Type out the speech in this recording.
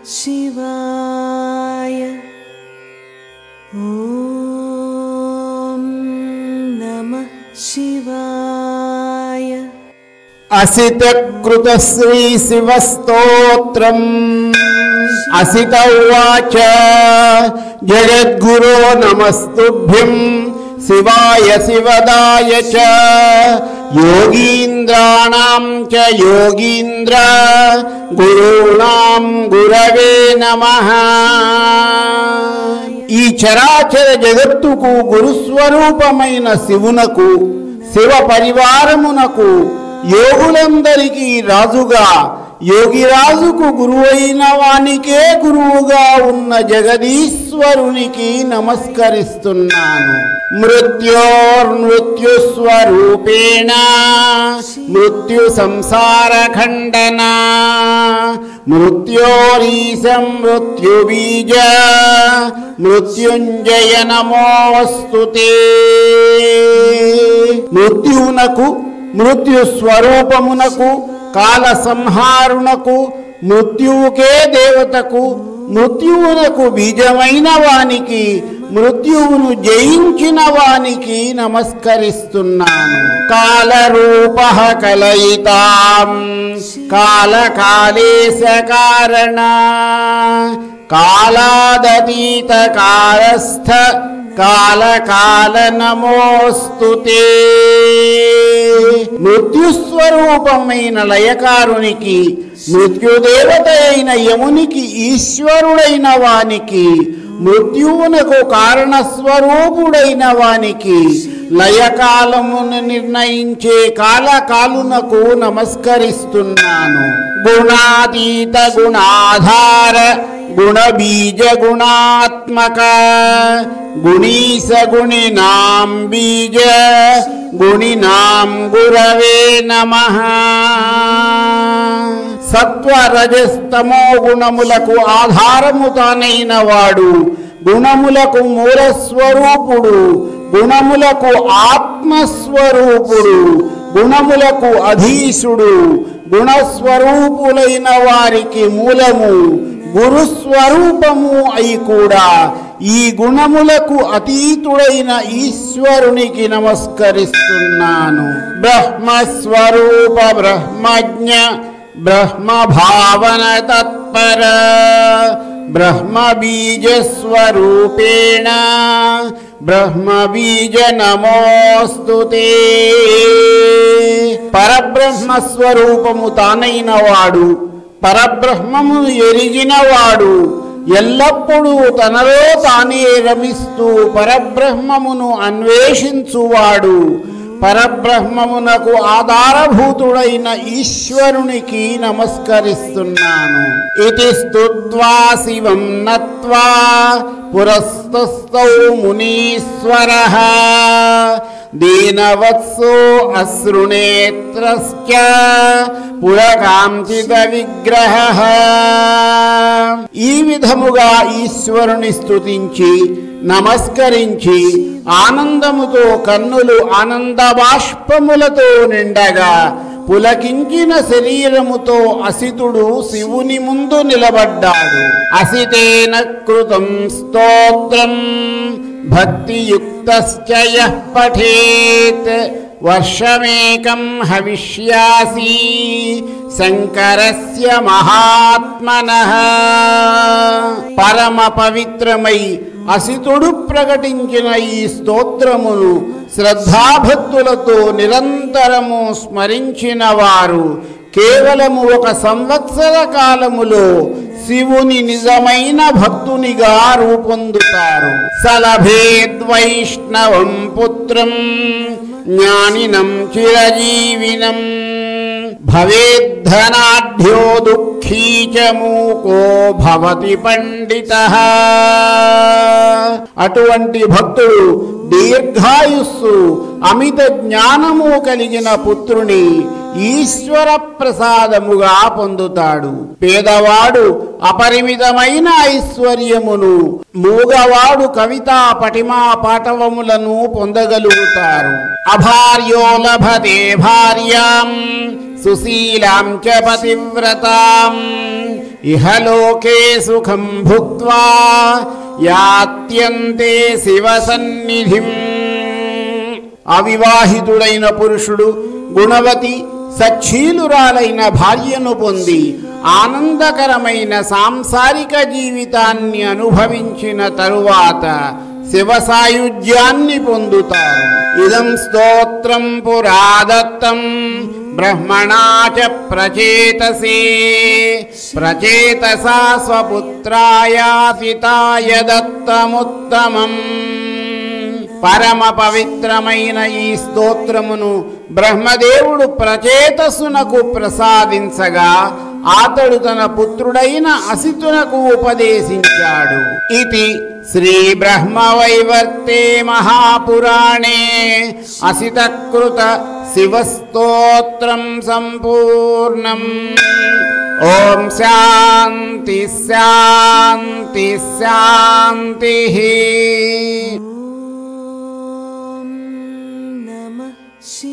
शिवाय ॐ नमः शिवाय అసితకృతశ్రీ శివస్తోత్రం అసిత ఉవాచ జగద్గురో నమస్తుభ్యం శివాయ శివదాయ చ యోగీంద్రాణం చ యోగీంద్ర గురూణాం గురవే నమః ఈ చరాచర జగత్తుకు గురుస్వరూపమైన శివునకు శివ పరివారమునకు యోగులందరికీ రాజుగా యోగిరాజుకు గురువైన వానికే గురువుగా ఉన్న జగదీశ్వరునికి నమస్కరిస్తున్నాను మృత్యోర్మృత్యుస్వరూపేణ మృత్యు సంసార ఖండన మృత్యోరీశం మృత్యుబీజ మృత్యుంజయ నమోస్తుతే మృత్యువునకు మృత్యు స్వరూపమునకు కాల సంహారునకు మృత్యువుకే దేవతకు మృత్యువునకు బీజమైన వానికి మృత్యువును జయించిన వానికి నమస్కరిస్తున్నాను కాలరూప కలయితాం కాలకాలేశ కారణ కాలాదతీత కాలస్థ కాల కాల నమోస్తుతే మృత్యుస్వరూపమైన లయకారునికి మృత్యుదేవత అయిన యమునికి ఈశ్వరుడైన వానికి మృత్యువునకు కారణస్వరూపుడైన వానికి లయకాలమును నిర్ణయించే కాలకాలునకు నమస్కరిస్తున్నాను గుణాతీత గుణాధార గుణబీజ గుణాత్మక గుణీస గుణినాం బీజ గుణినాం గురవే నమ సత్వరజస్తమో గుణములకు ఆధారము తానైన వాడు గుణములకు మూలస్వరూపుడు గుణములకు ఆత్మస్వరూపుడు గుణములకు అధీశుడు గుణస్వరూపులైన వారికి మూలము గురుస్వరూపము అయి కూడా ఈ గుణములకు అతీతుడైన ఈశ్వరునికి నమస్కరిస్తున్నాను బ్రహ్మస్వరూప బ్రహ్మజ్ఞ బ్రహ్మ భావన తత్పర బ్రహ్మ బీజ స్వరూపేణ బ్రహ్మ బీజ నమోస్తుతే పరబ్రహ్మ స్వరూపము తానైన వాడు పరబ్రహ్మమును ఎరిగినవాడు ఎల్లప్పుడూ తనలో తానే రమిస్తూ పరబ్రహ్మమును అన్వేషించువాడు పరబ్రహ్మమునకు ఆధారభూతుడైన ఈశ్వరునికి నమస్కరిస్తున్నాను ఇది స్తుత్వా శివం నత్వా పురస్తస్థౌ మునీశ్వర దీనవత్సో అశ్రునేత్రశ్చ పురకాంచిత విగ్రహ ఈ విధముగా ఈశ్వరుని స్తుతించి నమస్కరించి ఆనందముతో కన్నులు ఆనంద బాష్పములతో నిండగా పులకించిన శరీరముతో అసితుడు శివుని ముందు నిలబడ్డాడు అసితేన కృతం స్తోత్రం భక్తియుక్తశ్చ యః పఠేత్ వర్షమేకం హవిష్యాసి శంకరస్య మహాత్మనః పరమ పవిత్రమై అసితుడు ప్రకటించిన ఈ స్తోత్రమును శ్రద్ధాభక్తులతో నిరంతరము స్మరించిన వారు కేవలము ఒక సంవత్సర కాలములో శివుని నిజమైన భక్తునిగా రూపొందుతారు సలభేద్వైష్ణవం పుత్రం జ్ఞానినం చిరజీవినం భవేద్ధనాఢ్యో దుఃఖీ చ మూకో భవతి పండిత అటువంటి భక్తుడు దీర్ఘాయుస్సు అమిత జ్ఞానము కలిగిన పుత్రుని ఈశ్వర ప్రసాదముగా పొందుతాడు పేదవాడు అపరిమితమైన ఐశ్వర్యమును మూగవాడు కవితా పటిమా పాటవములను పొందగలుగుతారు అభార్యో లభతే భార్యాం సుశీలాం చ పతివ్రతాం ఇహలోకే సుఖం భుక్త్వా యాత్యంతే శివ సన్నిధిం అవివాహితుడైన పురుషుడు గుణవతి సచ్చీలురాలైన భార్యను పొంది ఆనందకరమైన సాంసారిక జీవితాన్ని అనుభవించిన తరువాత శివ సాయుధ్యాన్ని పొందుతారు ఇదం స్తోత్రం పురాదత్తం బ్రహ్మణా చ ప్రచేతసే ప్రచేతసా స్వపుత్రాయ సితాయ దత్తముత్తమం పరమ పవిత్రమైన ఈ స్తోత్రమును బ్రహ్మదేవుడు ప్రచేతస్సునకు ప్రసాదించగా అతడు తన పుత్రుడైన అసితునకు ఉపదేశించాడు ఇది శ్రీ బ్రహ్మవైవర్తే మహాపురాణే అసితకృత శివస్తోత్రం సంపూర్ణం ఓం శాంతి శాంతి శాంతి ॐ नमः शिवाय